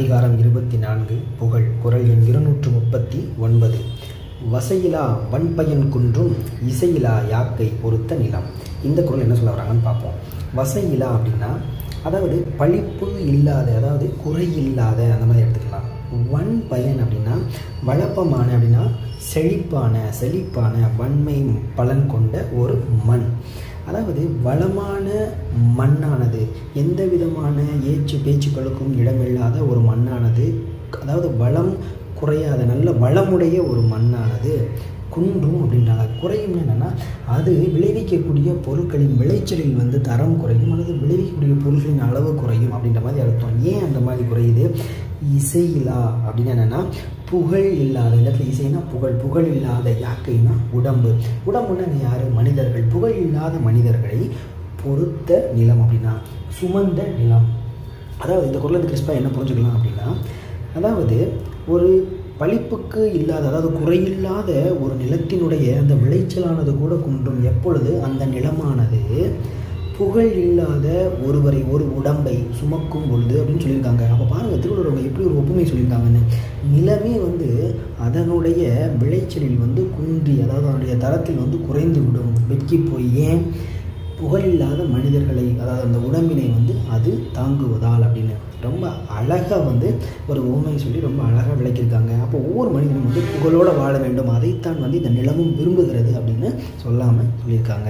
அதிகாரம் இருபத்தி நான்கு புகழ் குரல் எண் இருநூற்று முப்பத்தி ஒன்பது வசையிலா வன்பயன் குன்றும் இசையிலா யாக்கை பொறுத்த நிலம் இந்த குரல் என்ன சொல்ல வராங்கன்னு பார்ப்போம் வசையிலா அப்படின்னா அதாவது பழிப்பு இல்லாத அதாவது குறை இல்லாத அந்த மாதிரி எடுத்துக்கலாம் வன் பயன் அப்படின்னா வளப்பமான அப்படின்னா செழிப்பான செழிப்பான வன்மை பலன் கொண்ட ஒரு மண் அதாவது வளமான மண்ணானது எந்த விதமான ஏச்சு பேச்சுக்களுக்கும் இடமில்லாத ஒரு மண்ணானது அதாவது வளம் குறையாத நல்ல வளமுடைய ஒரு மண்ணானது குன்றும் அப்படின்றாங்க குறையும் என்னென்னா அது விளைவிக்கக்கூடிய பொருட்களின் விளைச்சலில் வந்து தரம் குறையும் அல்லது விளைவிக்கக்கூடிய பொருட்களின் அளவு குறையும் அப்படின்ற மாதிரி அர்த்தம் ஏன் அந்த மாதிரி குறையுது இசையிலா அப்படின்னு என்னென்னா புகழ் இல்லாத இந்த இடத்துல இசைனா புகழ் புகழ் இல்லாத யாக்கைனா உடம்பு உடம்புன்னா யார் மனிதர்கள் புகழ் இல்லாத மனிதர்களை பொறுத்த நிலம் அப்படின்னா சுமந்த நிலம் அதாவது இந்த குரலுக்கு கிறிஸ்பா என்ன புரிஞ்சுக்கலாம் அப்படின்னா அதாவது ஒரு பழிப்புக்கு இல்லாத அதாவது குறையில்லாத ஒரு நிலத்தினுடைய அந்த விளைச்சலானது கூட குன்றும் எப்பொழுது அந்த நிலமானது புகழ் இல்லாத ஒருவரை ஒரு உடம்பை சுமக்கும் பொழுது அப்படின்னு சொல்லியிருக்காங்க அப்போ பாருங்கள் திருவள்ளுவர் அவங்க எப்படி ஒரு ஒப்புமை சொல்லியிருக்காங்கன்னு நிலமே வந்து அதனுடைய விளைச்சலில் வந்து குன்றி அதாவது அதனுடைய தரத்தில் வந்து குறைந்து விடும் வெட்கி போய் ஏன் புகழ் இல்லாத மனிதர்களை அதாவது அந்த உடம்பினை வந்து அது தாங்குவதால் அப்படின்னு ரொம்ப அழகாக வந்து ஒரு உண்மை சொல்லி ரொம்ப அழகாக விளக்கியிருக்காங்க அப்போ ஒவ்வொரு மனிதனும் வந்து புகழோடு வாழ வேண்டும் அதைத்தான் வந்து இந்த நிலமும் விரும்புகிறது அப்படின்னு சொல்லாமல் சொல்லியிருக்காங்க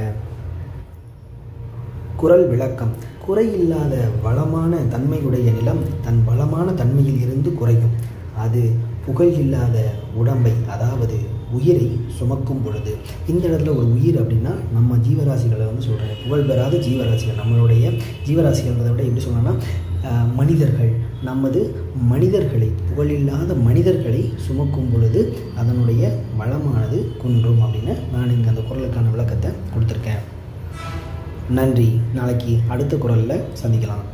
குரல் விளக்கம் குறையில்லாத வளமான தன்மையுடைய நிலம் தன் வளமான தன்மையில் இருந்து குறையும் அது புகழ் இல்லாத உடம்பை அதாவது உயிரை சுமக்கும் பொழுது இந்த இடத்துல ஒரு உயிர் அப்படின்னா நம்ம ஜீவராசிகளை வந்து சொல்கிறேன் புகழ் பெறாத ஜீவராசிகள் நம்மளுடைய ஜீவராசிகள்ன்றதை விட எப்படி சொல்லணும்னா மனிதர்கள் நமது மனிதர்களை புகழில்லாத மனிதர்களை சுமக்கும் பொழுது அதனுடைய வளமானது குன்றும் அப்படின்னு நான் இங்கே அந்த குரலுக்கான விளக்கத்தை கொடுத்துருக்கேன் நன்றி நாளைக்கு அடுத்த குரலில் சந்திக்கலாம்